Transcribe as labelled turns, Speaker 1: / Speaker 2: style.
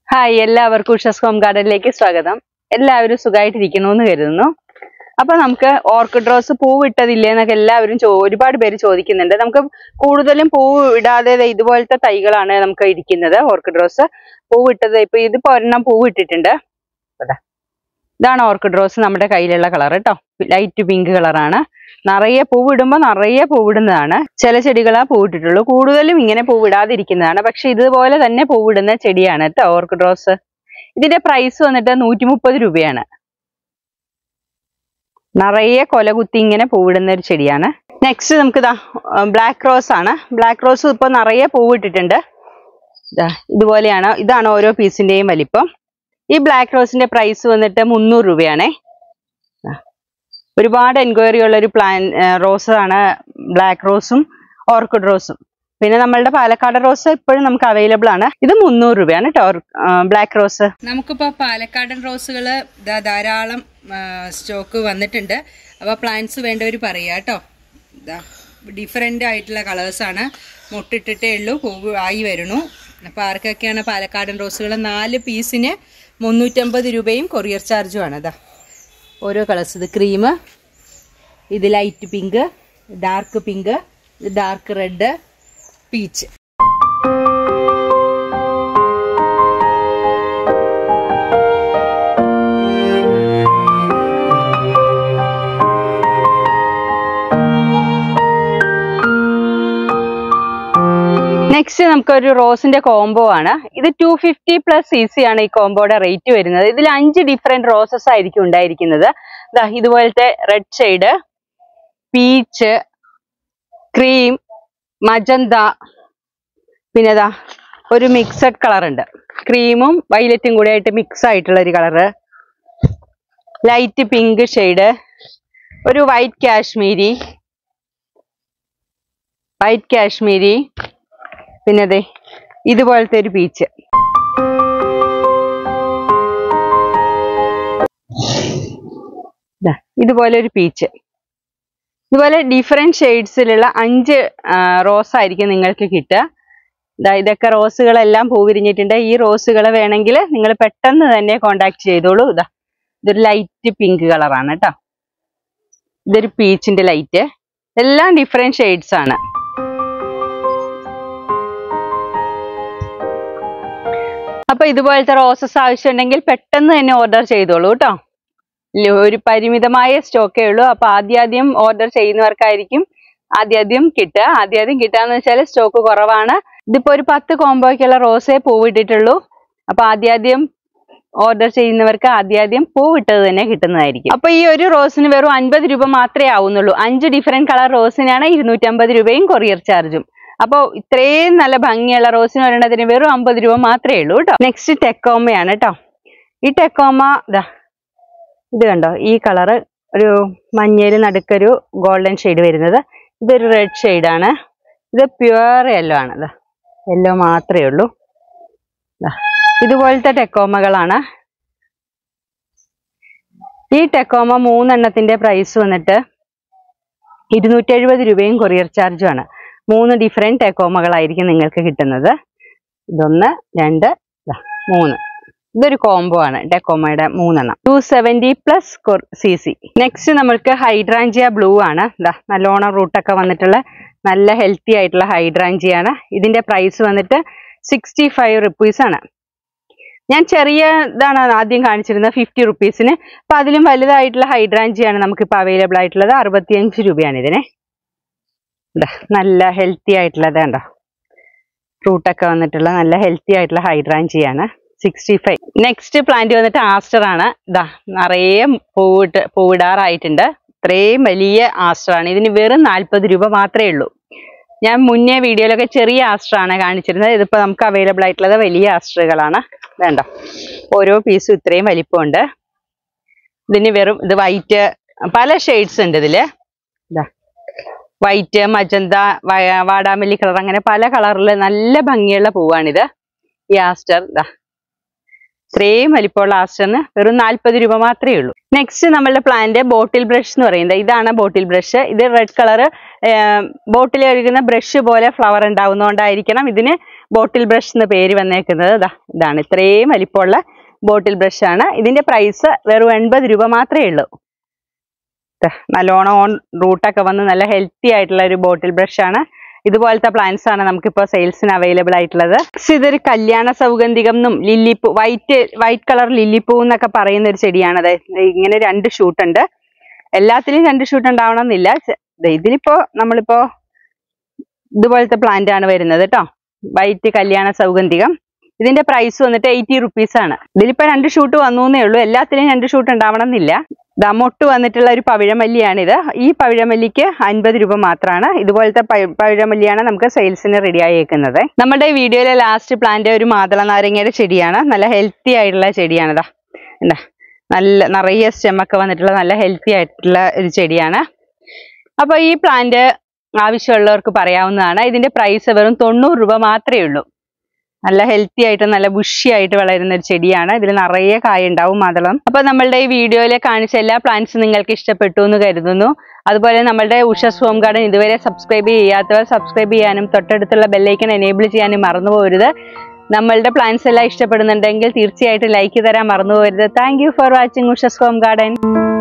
Speaker 1: Hi എല്ലാവർക്കും ഉഷസ് home ഗാർഡനിലേക്ക് സ്വാഗതം എല്ലാവരും സുഖമായിട്ടിരിക്കണമെന്ന് കരുതുന്നു അപ്പൊ നമുക്ക് ഓർക്കിഡ് റോസ് പൂവ് ഇട്ടതില്ലേ എന്നൊക്കെ എല്ലാവരും ചോ- ഒരുപാട് പേര് ചോദിക്കുന്നുണ്ട് നമുക്ക് കൂടുതലും പൂവ് ഇടാതെ ദേ ഇതുപോലത്തെ തൈകളാണ് നമുക്ക് ഇരിക്കുന്നത് ഓർക്കിഡ് റോസ് പൂവ് ഇട്ടത് ഇപ്പൊ ഇതിപ്പോ ഒരെണ്ണം പൂവ് ഇട്ടിട്ടുണ്ട് ഇതാ. ഇതാണ് ഓർക്കിഡ് റോസ് നമ്മുടെ കയ്യിലുള്ള കളർ കേട്ടോ ലൈറ്റ് പിങ്ക് കളറാണ് നിറയെ പൂവ് ഇടുമ്പോൾ നിറയെ പൂവിടുന്നതാണ് ചില ചെടികളാ പൂവിട്ടിട്ടുള്ളൂ കൂടുതലും ഇങ്ങനെ പൂവിടാതിരിക്കുന്നതാണ് പക്ഷെ ഇതുപോലെ തന്നെ പൂവിടുന്ന ചെടിയാണ് കേട്ടോ ഓർക്കിഡ് റോസ് ഇതിന്റെ പ്രൈസ് വന്നിട്ട് നൂറ്റി മുപ്പത് രൂപയാണ് നിറയെ കൊല കുത്തി ഇങ്ങനെ പൂവിടുന്ന ഒരു ചെടിയാണ് നെക്സ്റ്റ് നമുക്ക് ഇതാ ബ്ലാക്ക് റോസ് ആണ് ബ്ലാക്ക് റോസ് ഇപ്പൊ നിറയെ പൂവിട്ടിട്ടുണ്ട് ദാ ഇതുപോലെയാണ് ഇതാണ് ഓരോ പീസിന്റെയും വലിപ്പം ഈ ബ്ലാക്ക് റോസിന്റെ പ്രൈസ് വന്നിട്ട് മുന്നൂറ് രൂപയാണേ ദാ. ഒരുപാട് എൻക്വയറി ഉള്ള ഒരു പ്ലാൻ റോസ് ആണ് ബ്ലാക്ക് റോസും ഓർക്കിഡ് റോസും പിന്നെ നമ്മളുടെ പാലക്കാട് റോസ് ഇപ്പോഴും നമുക്ക് അവൈലബിൾ ആണ് ഇത് മുന്നൂറ് രൂപയാണ് കേട്ടോ ബ്ലാക്ക് റോസ്
Speaker 2: നമുക്കിപ്പോൾ പാലക്കാടൻ റോസുകൾ ധാരാളം സ്റ്റോക്ക് വന്നിട്ടുണ്ട് അപ്പോൾ പ്ലാന്റ്സ് വേണ്ടവർ പറയുക കേട്ടോ ഇതാ ഡിഫറെൻ്റ് ആയിട്ടുള്ള കളേഴ്സാണ് മുട്ടിട്ടിട്ടേ ഉള്ളൂ പൂവ് ആയി വരണു അപ്പോൾ ആർക്കൊക്കെയാണ് പാലക്കാടൻ റോസുകൾ നാല് പീസിന് മുന്നൂറ്റമ്പത് രൂപയും കൊറിയർ ചാർജും ആണ് ഇതാ ഓരോ കളേഴ്സ് ഇത് ക്രീം ഇത് ലൈറ്റ് പിങ്ക് ഡാർക്ക് പിങ്ക് ഇത് ഡാർക്ക് റെഡ് പീച്ച്
Speaker 1: നെക്സ്റ്റ് നമുക്കൊരു റോസിന്റെ കോംബോ ആണ് ഇത് two fifty plus C C ആണ് ഈ കോംബോയുടെ റേറ്റ് വരുന്നത് ഇതിൽ അഞ്ച് ഡിഫറെന്റ് റോസസ് ആയിരിക്കും ഉണ്ടായിരിക്കുന്നത് ദാ ഇതുപോലത്തെ red shade peach cream magenta പിന്നെ ദാ ഒരു മിക്സഡ് കളർ ഉണ്ട് ക്രീമും വൈലറ്റും കൂടി ആയിട്ട് മിക്സ് ആയിട്ടുള്ള ഒരു കളറ് ലൈറ്റ് പിങ്ക് ഷെയ്ഡ് ഒരു വൈറ്റ് കാശ്മീരി വൈറ്റ് കാശ്മീരി പിന്നെ അതെ ഇതുപോലത്തെ ഒരു പീച്ച് ദാ, ഇതുപോലെ ഒരു പീച്ച് ഇതുപോലെ ഡിഫറെന്റ് ഷെയ്ഡ്സിലുള്ള അഞ്ച് റോസ് ആയിരിക്കും നിങ്ങൾക്ക് കിട്ടുക ദാ ഇതൊക്കെ റോസുകളെല്ലാം പൂവിരിഞ്ഞിട്ടുണ്ട് ഈ റോസുകൾ വേണമെങ്കിൽ നിങ്ങൾ പെട്ടെന്ന് തന്നെ കോണ്ടാക്ട് ചെയ്തോളൂ ഇതാ ഇതൊരു ലൈറ്റ് പിങ്ക് കളറാണ് കേട്ടോ ഇതൊരു പീച്ചിന്റെ ലൈറ്റ് എല്ലാം ഡിഫറെന്റ് ഷെയ്ഡ്സ് ആണ് അപ്പൊ ഇതുപോലത്തെ റോസസ് ആവശ്യമുണ്ടെങ്കിൽ പെട്ടെന്ന് തന്നെ ഓർഡർ ചെയ്തോളൂ കേട്ടോ ല- ഒരു പരിമിതമായ സ്റ്റോക്കേ ഉള്ളൂ അപ്പൊ ആദ്യാദ്യം ഓർഡർ ചെയ്യുന്നവർക്കായിരിക്കും ആദ്യാദ്യം കിട്ടുക ആദ്യാദ്യം കിട്ടാന്ന് വെച്ചാൽ സ്റ്റോക്ക് കുറവാണ് ഇതിപ്പോ ഒരു പത്ത് കോംബോയ്ക്കുള്ള റോസേ പൂവിട്ടിട്ടുള്ളൂ അപ്പൊ ആദ്യാദ്യം ഓർഡർ ചെയ്യുന്നവർക്ക് ആദ്യാദ്യം പൂവിട്ടത് തന്നെ കിട്ടുന്നതായിരിക്കും അപ്പൊ ഈ ഒരു റോസിന് വെറും അൻപത് രൂപ മാത്രമേ ആവുന്നുള്ളൂ അഞ്ച് ഡിഫറെന്റ് കളർ റോസിനാണ് ഇരുന്നൂറ്റമ്പത് രൂപയും കൊറിയർ ചാർജും അപ്പോൾ ഇത്രയും നല്ല ഭംഗിയുള്ള റോസിന് ഒരെണ്ണത്തിന് വെറും അമ്പത് രൂപ മാത്രമേ ഉള്ളൂ കേട്ടോ നെക്സ്റ്റ് ടെക്കോമയാണ് കേട്ടോ ഈ ടെക്കോമ ഇതാ ഇത് കണ്ടോ ഈ കളറ് ഒരു മഞ്ഞയിൽ നടുക്കൊരു ഗോൾഡൻ ഷെയ്ഡ് വരുന്നത് ഇതൊരു റെഡ് ഷെയ്ഡാണ് ഇത് പ്യുവർ യെല്ലോ ആണ് ഇതാ യെല്ലോ മാത്രമേ ഉള്ളൂ ദാ, ഇതുപോലത്തെ ടെക്കോമകളാണ് ഈ ടെക്കോമ മൂന്നെണ്ണത്തിന്റെ പ്രൈസ് വന്നിട്ട് ഇരുന്നൂറ്റി എഴുപത് രൂപയും കൊറിയർ ചാർജും ആണ് മൂന്ന് ഡിഫറെന്റ് ടെക്കോമകളായിരിക്കും നിങ്ങൾക്ക് കിട്ടുന്നത് ഇതൊന്ന് രണ്ട് ദാ, മൂന്ന് ഇതൊരു കോംബോ ആണ് ടെക്കോമയുടെ മൂന്നെണ്ണം two seventy plus C C next നമ്മൾക്ക് ഹൈഡ്രാഞ്ചിയ ബ്ലൂ ആണ് ദാ നല്ലോണം റൂട്ടൊക്കെ വന്നിട്ടുള്ള നല്ല ഹെൽത്തി ആയിട്ടുള്ള ഹൈഡ്രാഞ്ചിയ ആണ് ഇതിന്റെ പ്രൈസ് വന്നിട്ട് സിക്സ്റ്റി ഫൈവ് റുപ്പീസ് ആണ് ഞാൻ ചെറിയ ഇതാണ് ആദ്യം കാണിച്ചിരുന്നത് ഫിഫ്റ്റി റുപ്പീസിന് അപ്പൊ അതിലും വലുതായിട്ടുള്ള ഹൈഡ്രാഞ്ചിയാണ് നമുക്കിപ്പോൾ അവൈലബിൾ ആയിട്ടുള്ളത് അറുപത്തിയഞ്ച് രൂപയാണ് ഇതിന് ഇതാ നല്ല ഹെൽത്തി ആയിട്ടുള്ളത് കണ്ടോ ഫ്രൂട്ടൊക്കെ വന്നിട്ടുള്ള നല്ല ഹെൽത്തി ആയിട്ടുള്ള ഹൈഡ്രാഞ്ചിയാണ് സിക്സ്റ്റി ഫൈവ് നെക്സ്റ്റ് പ്ലാന്റ് വന്നിട്ട് ആസ്റ്റർ ആണ് ഇതാ നിറയെ പൂവിട്ട് പൂവിടാറായിട്ടുണ്ട് ഇത്രയും വലിയ ആസ്റ്റർ ആണ് ഇതിന് വെറും നാൽപ്പത് രൂപ മാത്രമേ ഉള്ളൂ ഞാൻ മുന്നേ വീഡിയോയിലൊക്കെ ചെറിയ ആസ്റ്റർ ആണ് കാണിച്ചിരുന്നത് ഇതിപ്പോൾ നമുക്ക് അവൈലബിൾ ആയിട്ടുള്ളത് വലിയ ആസ്റ്ററുകളാണ് വേണ്ട ഓരോ പീസും ഇത്രയും വലിപ്പമുണ്ട് ഇതിന് വെറും ഇത് വൈറ്റ് പല ഷെയ്ഡ്സ് ഉണ്ട് ഇതില് ഇതാ വൈറ്റ് മജന്ത വ- വാടാമല്ലി കളർ അങ്ങനെ പല കളറിൽ നല്ല ഭംഗിയുള്ള പൂവാണിത് ഈ ആസ്റ്റർ ഇതാ ഇത്രയും വലിപ്പമുള്ള ആസ്റ്ററിന് വെറും നാൽപ്പത് രൂപ മാത്രമേ ഉള്ളൂ നെക്സ്റ്റ് നമ്മളുടെ പ്ലാന്റ് ബോട്ടിൽ ബ്രഷ് എന്ന് പറയുന്നത് ഇതാണ് ബോട്ടിൽ ബ്രഷ് ഇത് റെഡ് കളർ ബോട്ടിൽ കഴുകുന്ന ബ്രഷ് പോലെ ഫ്ലവർ ഉണ്ടാവുന്നതുകൊണ്ടായിരിക്കണം ഇതിന് ബോട്ടിൽ ബ്രഷ് എന്ന് പേര് വന്നേക്കുന്നത് ദാ ഇതാണ് ഇത്രയും വലിപ്പമുള്ള ബോട്ടിൽ ബ്രഷ് ആണ് ഇതിന്റെ പ്രൈസ് വെറും എൺപത് രൂപ മാത്രമേ ഉള്ളൂ ദാ നല്ലോണം ഓൺ റൂട്ടൊക്കെ വന്ന് നല്ല ഹെൽത്തി ആയിട്ടുള്ള ഒരു ബോട്ടിൽ ബ്രഷ് ആണ് ഇതുപോലത്തെ പ്ലാന്റ്സ് ആണ് നമുക്കിപ്പോൾ സെയിൽസിന് അവൈലബിൾ ആയിട്ടുള്ളത് Next ഇതൊരു കല്യാണ സൗഗന്ധികം എന്നും ലില്ലിപ്പൂ വൈറ്റ് വൈറ്റ് കളർ ലില്ലിപ്പൂ എന്നൊക്കെ പറയുന്ന ഒരു ചെടിയാണ് ദേ ഇങ്ങനെ രണ്ട് ഷൂട്ട് ഉണ്ട് എല്ലാത്തിലും രണ്ട് ഷൂട്ട് ഉണ്ടാവണം എന്നില്ല ചെ- ദേ ഇതിലിപ്പോ നമ്മളിപ്പോ ഇതുപോലത്തെ പ്ലാന്റ് ആണ് വരുന്നത് കേട്ടോ വൈറ്റ് കല്യാണ സൗഗന്ധികം ഇതിന്റെ പ്രൈസ് വന്നിട്ട് എയ്റ്റി റുപ്പീസ് ആണ് ഇതിലിപ്പോ രണ്ട് ഷൂട്ട് വന്നു എന്നേ ഉള്ളൂ എല്ലാത്തിലും രണ്ട് ഷൂട്ട് ഉണ്ടാവണം എന്നില്ല ദാ മൊട്ട് വന്നിട്ടുള്ള ഒരു പവിഴമല്ലിയാണിത് ഈ പവിഴമല്ലിക്ക് അൻപത് രൂപ മാത്രമാണ് ഇതുപോലത്തെ പഴ- പവിഴമല്ലിയാണ് നമുക്ക് സെയിൽസിന് റെഡി ആയേക്കുന്നത് നമ്മുടെ വീഡിയോയിലെ ലാസ്റ്റ് പ്ലാന്റ് ഒരു മാതള നാരങ്ങയുടെ ചെടിയാണ് നല്ല ഹെൽത്തി ആയിട്ടുള്ള ചെടിയാണ് ഇതാ എന്താ നല്ല നിറയെ സ്റ്റെമൊക്കെ വന്നിട്ടുള്ള നല്ല ഹെൽത്തി ആയിട്ടുള്ള ഒരു ചെടിയാണ് അപ്പൊ ഈ പ്ലാന്റ് ആവശ്യമുള്ളവർക്ക് പറയാവുന്നതാണ് ഇതിന്റെ പ്രൈസ് വെറും തൊണ്ണൂറ് രൂപ മാത്രമേ ഉള്ളൂ നല്ല ഹെൽത്തി ആയിട്ട് നല്ല ബുഷി ആയിട്ട് വളരുന്ന ഒരു ചെടിയാണ് ഇതിൽ നിറയെ കായ ഉണ്ടാവും മാതളം അപ്പൊ നമ്മളുടെ ഈ വീഡിയോയിൽ കാണിച്ച എല്ലാ പ്ലാന്റ്സും നിങ്ങൾക്ക് ഇഷ്ടപ്പെട്ടു എന്ന് കരുതുന്നു അതുപോലെ നമ്മളുടെ ഉഷസ് ഹോം ഗാർഡൻ ഇതുവരെ സബ്സ്ക്രൈബ് ചെയ്യാത്തവർ സബ്സ്ക്രൈബ് ചെയ്യാനും തൊട്ടടുത്തുള്ള ബെല്ലൈക്കൻ എനേബിൾ ചെയ്യാനും മറന്നു പോകരുത് നമ്മളുടെ പ്ലാന്റ്സ് എല്ലാം ഇഷ്ടപ്പെടുന്നുണ്ടെങ്കിൽ തീർച്ചയായിട്ടും ലൈക്ക് തരാൻ മറന്നു പോകരുത് thank you for watching Ushas home garden